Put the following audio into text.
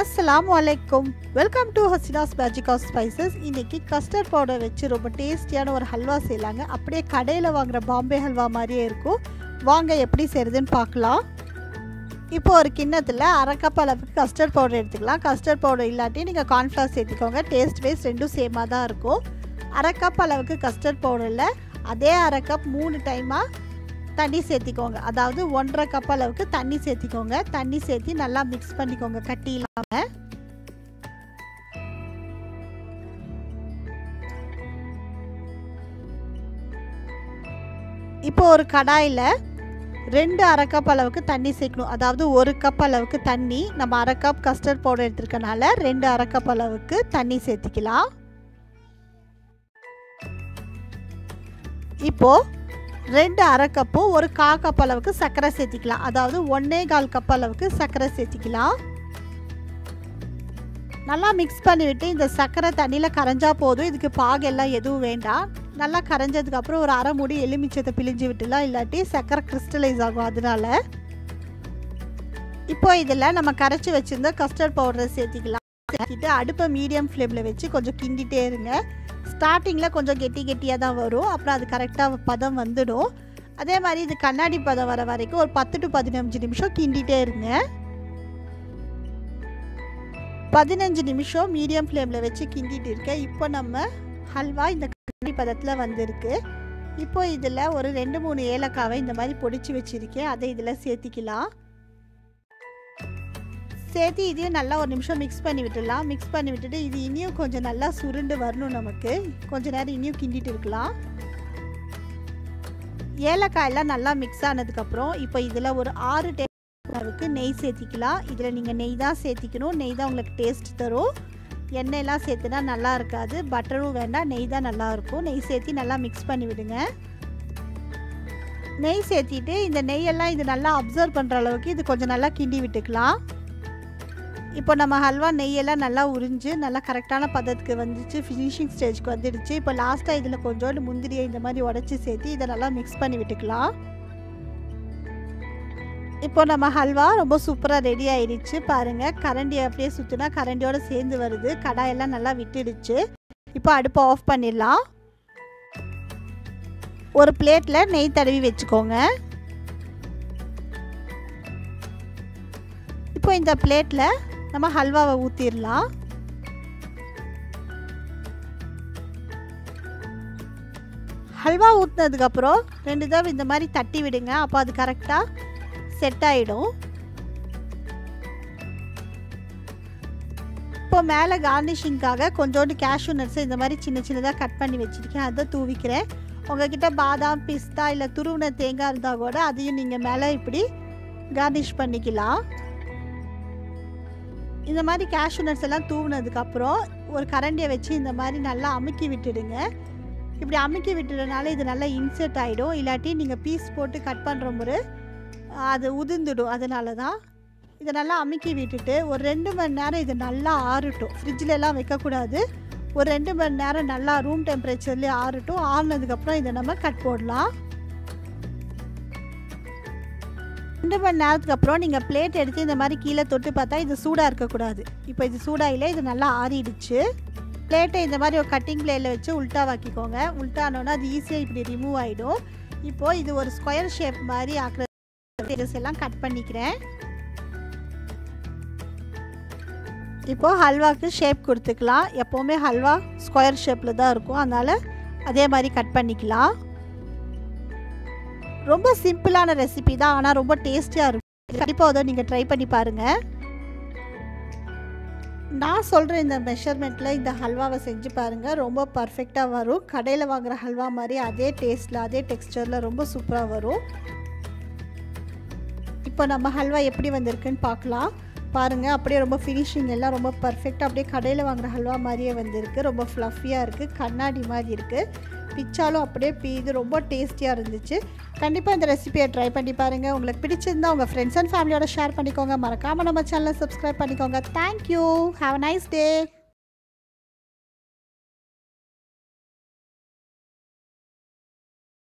அஸ்ஸலாமு அலைக்கும் welcome to Hasina's magic of spices இன்னைக்கு கஸ்டர்ட் பவுடர் வச்சு ரொம்ப டேஸ்டியான ஒரு ஹல்வா செய்யலாங்க அப்படியே கடையில் வாங்குற பாம்பே ஹல்வா மாதிரியே இருக்கும் வாங்க எப்படி செய்கிறதுன்னு பார்க்கலாம் இப்போ ஒரு கிண்ணத்தில் அரை கப் அளவுக்கு கஸ்டர்ட் பவுடர் எடுத்துக்கலாம் கஸ்டர்ட் பவுடர் இல்லாட்டி நீங்கள் கார்ன்ஃப்ளவர் சேர்த்துக்கோங்க டேஸ்ட் வைஸ் ரெண்டும் சேமாக தான் இருக்கும் அரை கப் அளவுக்கு கஸ்டர்ட் பவுடரில் அதே அரை கப் மூணு டைமாக தண்ணி சேர்த்திக்கோங்க அதாவது ஒன்றரை கப் அளவுக்கு தண்ணி சேர்த்திக்கோங்க தண்ணி சேர்த்தி நல்லா மிக்ஸ் பண்ணிக்கோங்க கட்டி இல்லாமல் இப்போ ஒரு கடாயில் ரெண்டு அரை கப் அளவுக்கு தண்ணி சேர்க்கணும் அதாவது ஒரு கப் அளவுக்கு தண்ணி நம்ம அரை கப் கஸ்டர்ட் பவுடர் எடுத்துருக்கனால ரெண்டு அரை கப் அளவுக்கு தண்ணி சேர்த்திக்கலாம் இப்போது ரெண்டு அரை கப்பும் ஒரு கா கப் அளவுக்கு சர்க்கரை சேர்த்திக்கலாம் அதாவது ஒன்றே கால் கப் அளவுக்கு சர்க்கரை சேர்த்திக்கலாம் நல்லா மிக்ஸ் பண்ணிவிட்டு இந்த சர்க்கரை தண்ணியில் கரைஞ்சா போதும் இதுக்கு பாகெல்லாம் எதுவும் வேண்டாம் நல்லா கரைஞ்சதுக்கப்புறம் ஒரு அரை மூடி எலுமிச்சத்தை பிழிஞ்சு விட்டுலாம் இல்லாட்டி சர்க்கரை கிறிஸ்டலைஸ் ஆகும் அதனால இப்போ இதில் நம்ம கரைச்சி வச்சுருந்த கஸ்டர்ட் பவுடரை சேர்த்திக்கலாம் சேர்த்திட்டு அடுப்பை மீடியம் ஃப்ளேமில் வச்சு கொஞ்சம் கிண்டிகிட்டே இருங்க ஸ்டார்டிங்கில் கொஞ்சம் கெட்டி கெட்டியாக தான் வரும் அப்புறம் அது கரெக்டாக பதம் வந்துடும் அதே மாதிரி இது கண்ணாடி பதம் வர வரைக்கும் ஒரு பத்து டு பதினஞ்சு நிமிஷம் கிண்டிகிட்டே இருங்க பதினஞ்சு நிமிஷம் மீடியம் ஃப்ளேமில் வச்சு கிண்டிட்டு இருக்கேன் இப்போ நம்ம ஹல்வா இந்த கண்ணாடி பதத்தில் வந்திருக்கு இப்போ இதில் ஒரு ரெண்டு மூணு ஏலக்காவை இந்த மாதிரி பொடிச்சு வச்சுருக்கேன் அதை இதில் சேர்த்திக்கலாம் சேர்த்து இதையும் நல்லா ஒரு நிமிஷம் மிக்ஸ் பண்ணி விட்டுடலாம் மிக்ஸ் பண்ணி விட்டுட்டு இது இனியும் கொஞ்சம் நல்லா சுருண்டு வரணும் நமக்கு கொஞ்ச நேரம் இனியும் கிண்டிட்டு இருக்கலாம் ஏலக்காயெல்லாம் நல்லா மிக்ஸ் ஆனதுக்கப்புறம் இப்போ இதில் ஒரு ஆறு டேபிள் அளவுக்கு நெய் சேர்த்திக்கலாம் இதில் நீங்கள் நெய் தான் சேர்த்திக்கணும் நெய் தான் உங்களுக்கு டேஸ்ட் தரும் எண்ணெயெல்லாம் சேர்த்துனா நல்லா இருக்காது பட்டரும் வேண்டாம் நெய் தான் நல்லாயிருக்கும் நெய் சேர்த்தி நல்லா மிக்ஸ் பண்ணி விடுங்க நெய் சேர்த்திட்டு இந்த நெய்யெல்லாம் இது நல்லா அப்சர்வ் பண்ணுற அளவுக்கு இது கொஞ்சம் நல்லா கிண்டி விட்டுக்கலாம் இப்போ நம்ம ஹல்வா நெய்யெல்லாம் நல்லா உறிஞ்சு நல்லா கரெக்டான பதத்துக்கு வந்துச்சு ஃபினிஷிங் ஸ்டேஜ்க்கு வந்துடுச்சு இப்போ லாஸ்ட்டாக இதில் கொஞ்சோண்டு முந்திரியை இந்த மாதிரி உடச்சி சேர்த்து இதை நல்லா மிக்ஸ் பண்ணி விட்டுக்கலாம் இப்போ நம்ம ஹல்வா ரொம்ப சூப்பராக ரெடி ஆயிடுச்சு பாருங்கள் கரண்டி அப்படியே சுற்றுனா கரண்டியோடு சேர்ந்து வருது கடாயெல்லாம் நல்லா விட்டுடுச்சு இப்போ அடுப்பை ஆஃப் பண்ணிடலாம் ஒரு பிளேட்டில் நெய் தடவி வச்சுக்கோங்க இப்போ இந்த பிளேட்டில் நம்ம ஹல்வாவை ஊற்றிடலாம் ஹல்வா ஊற்றினதுக்கப்புறம் ரெண்டு தடவை இந்த மாதிரி தட்டி விடுங்க அப்போ அது கரெக்டாக செட் ஆகிடும் இப்போ மேலே கார்னிஷிங்காக கொஞ்சோண்டு கேஷ்யூ நட்ஸை இந்த மாதிரி சின்ன சின்னதாக கட் பண்ணி வச்சுருக்கேன் அதை தூவிக்கிறேன் உங்ககிட்ட பாதாம் பிஸ்தா இல்லை துருவின தேங்காய் இருந்தால் கூட அதையும் நீங்கள் மேலே இப்படி கார்னிஷ் பண்ணிக்கலாம் இந்த மாதிரி கேஷ்யூ நட்ஸ் எல்லாம் தூவினதுக்கப்புறம் ஒரு கரண்டியை வச்சு இந்த மாதிரி நல்லா அமுக்கி விட்டுடுங்க இப்படி அமுக்கி விட்டுறதுனால இது நல்லா இன்செர்ட் ஆகிடும் இல்லாட்டி நீங்கள் பீஸ் போட்டு கட் பண்ணுற முறை அது உதிர்ந்துடும் அதனால தான் இதை நல்லா அமுக்கி விட்டுட்டு ஒரு ரெண்டு மணி நேரம் இது நல்லா ஆறட்டும் ஃப்ரிட்ஜிலலாம் வைக்கக்கூடாது ஒரு ரெண்டு மணி நேரம் நல்லா ரூம் டெம்பரேச்சர்லேயே ஆறட்டும் ஆறுனதுக்கப்புறம் இதை நம்ம கட் போடலாம் ரெண்டு மணி நேரத்துக்கு அப்புறம் நீங்கள் பிளேட் எடுத்து இந்த மாதிரி கீழே தொட்டு பார்த்தா இது சூடாக இருக்கக்கூடாது இப்போ இது சூடாயிலே இது நல்லா ஆறிடுச்சு பிளேட்டை இந்த மாதிரி ஒரு கட்டிங் பிளேட்டில் வச்சு உல்ட்டாவாக்கிக்கோங்க உல்ட்டானோன்னா அது ஈஸியாக இப்படி ரிமூவ் ஆகிடும் இப்போது இது ஒரு ஸ்கொயர் ஷேப் மாதிரி ஆக்குற எல்லாம் கட் பண்ணிக்கிறேன் இப்போது ஹல்வாக்கு ஷேப் கொடுத்துக்கலாம் எப்போவுமே ஹல்வா ஸ்கொயர் ஷேப்பில் தான் இருக்கும் அதனால் அதே மாதிரி கட் பண்ணிக்கலாம் ரொம்ப சிம்பிளான ரெசிபி தான் ஆனால் ரொம்ப டேஸ்டியாக இருக்கும் கண்டிப்பாக அதை நீங்கள் ட்ரை பண்ணி பாருங்கள் நான் சொல்கிற இந்த மெஷர்மெண்ட்டில் இந்த ஹல்வாவை செஞ்சு பாருங்கள் ரொம்ப பர்ஃபெக்டாக வரும் கடையில் வாங்குகிற ஹல்வா மாதிரி அதே டேஸ்ட்டில் அதே டெக்ஸ்டரில் ரொம்ப சூப்பராக வரும் இப்போ நம்ம ஹல்வா எப்படி வந்திருக்குன்னு பார்க்கலாம் பாருங்கள் அப்படியே ரொம்ப ஃபினிஷிங் எல்லாம் ரொம்ப பர்ஃபெக்டாக அப்படியே கடையில் வாங்குகிற ஹல்வா மாதிரியே வந்திருக்கு ரொம்ப ஃப்ளஃபியாக இருக்குது கண்ணாடி மாதிரி இருக்குது பிச்சாலும் அப்படியே பீது ரொம்ப டேஸ்டியாக இருந்துச்சு கண்டிப்பாக இந்த ரெசிபியை ட்ரை பண்ணி பாருங்கள் உங்களுக்கு பிடிச்சிருந்தா உங்கள் ஃப்ரெண்ட்ஸ் அண்ட் ஃபேமிலியோட ஷேர் பண்ணிக்கோங்க மறக்காமல் நம்ம சேனலை சப்ஸ்கிரைப் பண்ணிக்கோங்க thank you have a nice day